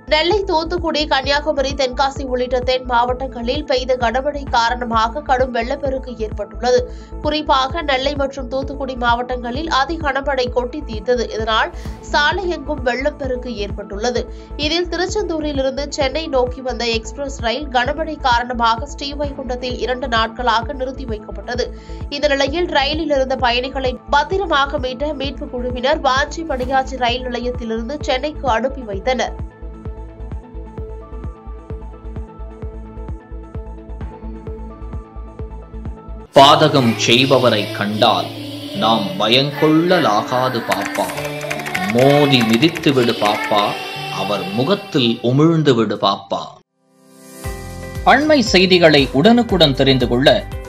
நெல்லை தூத்துக்குடி கன்னியாகுமரி தென்காசி உள்ளிட்ட தென் மாவட்டங்களில் பெய்த கனமழை காரணமாக கடும் வெள்ளப்பெருக்கு ஏற்பட்டுள்ளது குறிப்பாக நெல்லை மற்றும் தூத்துக்குடி மாவட்டங்களில் அதி கனமழை கொட்டி தீர்த்தது இதனால் சாலை எங்கும் வெள்ளப்பெருக்கு ஏற்பட்டுள்ளது இதில் திருச்செந்தூரிலிருந்து சென்னை நோக்கி வந்த எக்ஸ்பிரஸ் ரயில் கனமழை காரணமாக ஸ்ரீவைகுண்டத்தில் இரண்டு நாட்களாக நிறுத்தி வைக்கப்பட்டது இந்த நிலையில் ரயிலில் இருந்த பயணிகளை பத்திரமாக மீட்ட மீட்பு குழுவினர் வாஞ்சி மணியாச்சி ரயில் நிலையத்திலிருந்து சென்னைக்கு அனுப்பி வைத்தனர் பாதகம் செய்பவரை கண்டால் நாம் பயங்கொள்ளலாகாது பாப்பா மோதி மிதித்து விடு பாப்பா அவர் முகத்தில் உமிழ்ந்து விடு பாப்பா அண்மை செய்திகளை உடனுக்குடன் தெரிந்து கொள்ள